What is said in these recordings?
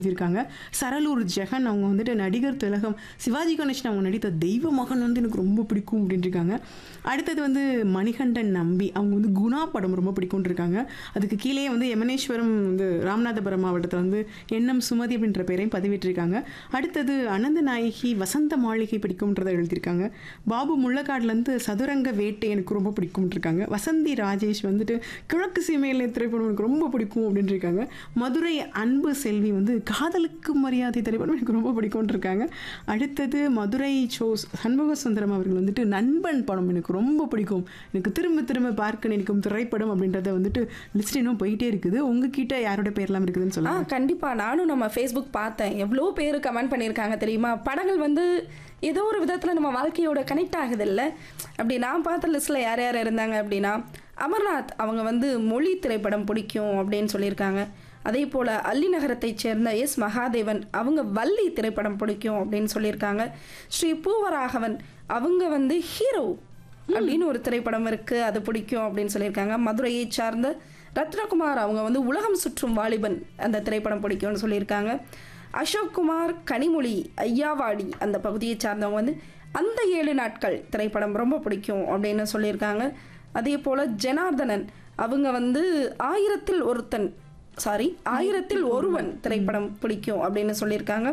இருக்காங்க சரளூர் ஜெகன் அவங்க வந்துட்டு நடிகர் திலகம் சிவாஜி கணேசன் அவங்க நடித்த தெய்வ மகன் வந்து எனக்கு ரொம்ப பிடிக்கும் அப்படின்னு இருக்காங்க அடுத்தது வந்து மணிகண்டன் நம்பி அவங்க வந்து குணா படம் ரொம்ப பிடிக்கும்னு இருக்காங்க அதுக்கு கீழே வந்து யமனேஸ்வரம் வந்து ராமநாதபுரம் மாவட்டத்தில் வந்து எண்ணம் சுமதி அப்படின்ற பேரையும் பதிவிட்டிருக்காங்க அடுத்தது அனந்த நாயகி வசந்த மாளிகை பிடிக்கும்ன்றதை எழுதியிருக்காங்க பாபு முள்ளக்காடுலேருந்து சதுரங்க வேட்டை எனக்கு ரொம்ப பிடிக்கும்னு இருக்காங்க வசந்தி ராஜேஷ் வந்துட்டு கிழக்கு சீமையில் திரைப்படம் எனக்கு ரொம்ப பிடிக்கும் அப்படின்னு இருக்காங்க மதுரை அன்பு செல்வி வந்து காதலுக்கு மரியாதை திரைப்படம் எனக்கு ரொம்ப பிடிக்கும்னு இருக்காங்க அடுத்தது மதுரை சோ சண்முக சுந்தரம் அவர்கள் வந்துட்டு நண்பன் படம் எனக்கு ரொம்ப பிடிக்கும் எனக்கு திரும்ப திரும்ப பார்க்க நினைக்கும் திரைப்படம் அப்படின்றத வந்துட்டு லிஸ்ட் இன்னும் போயிட்டே இருக்குது உங்ககிட்ட யாரோட பேர்லாம் இருக்குதுன்னு ஆ சொல்லுங்க கண்டிப்பா நானும் நம்ம ஃபேஸ்புக் பார்த்தேன் எவ்வளோ பேர் கமெண்ட் பண்ணியிருக்காங்க தெரியுமா படங்கள் வந்து ஏதோ ஒரு விதத்தில் நம்ம வாழ்க்கையோட கனெக்ட் ஆகுது இல்லை அப்படி நான் பார்த்த லிஸ்ட்டில் யார் யார் இருந்தாங்க அப்படின்னா அமர்நாத் அவங்க வந்து மொழி திரைப்படம் பிடிக்கும் அப்படின்னு சொல்லியிருக்காங்க அதே போல் அல்லி நகரத்தைச் சேர்ந்த எஸ் மகாதேவன் அவங்க வள்ளி திரைப்படம் பிடிக்கும் அப்படின்னு சொல்லியிருக்காங்க ஸ்ரீ பூவராகவன் அவங்க வந்து ஹீரோ அப்படின்னு ஒரு திரைப்படம் இருக்கு அது பிடிக்கும் அப்படின்னு சொல்லியிருக்காங்க மதுரையை சார்ந்த ரத்னகுமார் அவங்க வந்து உலகம் சுற்றும் வாலிபன் அந்த திரைப்படம் பிடிக்கும்னு சொல்லியிருக்காங்க அசோக் குமார் கனிமொழி ஐயாவாடி அந்த பகுதியை சார்ந்தவங்க வந்து அந்த ஏழு நாட்கள் திரைப்படம் ரொம்ப பிடிக்கும் அப்படின்னு சொல்லியிருக்காங்க அதே போல் ஜனார்தனன் அவங்க வந்து ஆயிரத்தில் ஒருத்தன் சாரி ஆயிரத்தில் ஒருவன் திரைப்படம் பிடிக்கும் அப்படின்னு சொல்லியிருக்காங்க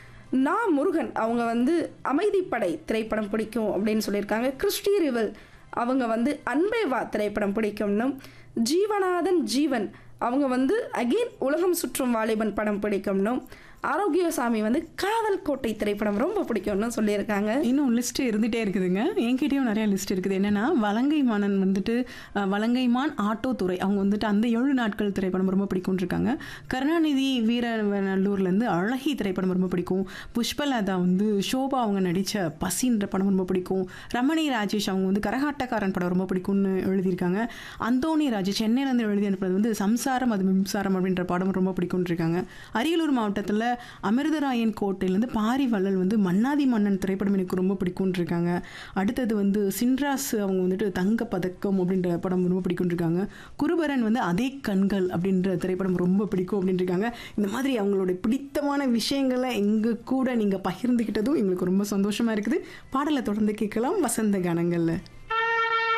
நா முருகன் அவங்க வந்து அமைதிப்படை திரைப்படம் பிடிக்கும் அப்படின்னு சொல்லியிருக்காங்க கிறிஸ்டி ரிவல் அவங்க வந்து அன்பே வா திரைப்படம் பிடிக்கும்னும் ஜீவநாதன் ஜீவன் அவங்க வந்து அகெயின் உலகம் சுற்றும் வாலிபன் படம் பிடிக்கும்னும் ஆரோக்கியசாமி வந்து காதல் கோட்டை திரைப்படம் ரொம்ப பிடிக்கும்னு சொல்லியிருக்காங்க இன்னும் லிஸ்ட் இருந்துகிட்டே இருக்குதுங்க என்கிட்டயும் நிறைய லிஸ்ட் இருக்குது என்னன்னா வலங்கை மானன் வந்துட்டு அஹ், வலங்கைமான் ஆட்டோ துறை அவங்க வந்துட்டு அந்த ஏழு நாட்கள் திரைப்படம் ரொம்ப பிடிக்கும்னு இருக்காங்க கருணாநிதி வீரநல்லூர்லேருந்து அழகி திரைப்படம் ரொம்ப பிடிக்கும் புஷ்பலதா வந்து ஷோபா அவங்க நடித்த பசின்ற படம் ரொம்ப பிடிக்கும் ரமணி ராஜேஷ் அவங்க வந்து கரகாட்டக்காரன் படம் ரொம்ப பிடிக்கும்னு எழுதியிருக்காங்க அந்தோணி ராஜேஷ் சென்னையிலேருந்து எழுதி அனுப்புறது வந்து சம்சாரம் அது மின்சாரம் அப்படின்ற படம் ரொம்ப பிடிக்கும்னு இருக்காங்க அரியலூர் மாவட்டத்தில் அமிர்தராயன் கோட்டையிலேருந்து பாரி வள்ளல் வந்து மன்னாதி மன்னன் திரைப்படம் எனக்கு ரொம்ப பிடிக்கும்னு இருக்காங்க அடுத்தது வந்து சின்ராஸ் அவங்க வந்துட்டு தங்க பதக்கம் அப்படின்ற படம் ரொம்ப பிடிக்கும்னு இருக்காங்க குருபரன் வந்து அதே கண்கள் அப்படின்ற திரைப்படம் ரொம்ப பிடிக்கும் அப்படின்னு இருக்காங்க இந்த மாதிரி அவங்களுடைய பிடித்தமான விஷயங்களை எங்க கூட நீங்கள் பகிர்ந்துக்கிட்டதும் எங்களுக்கு ரொம்ப சந்தோஷமா இருக்குது பாடலை தொடர்ந்து கேட்கலாம் வசந்த கானங்களில்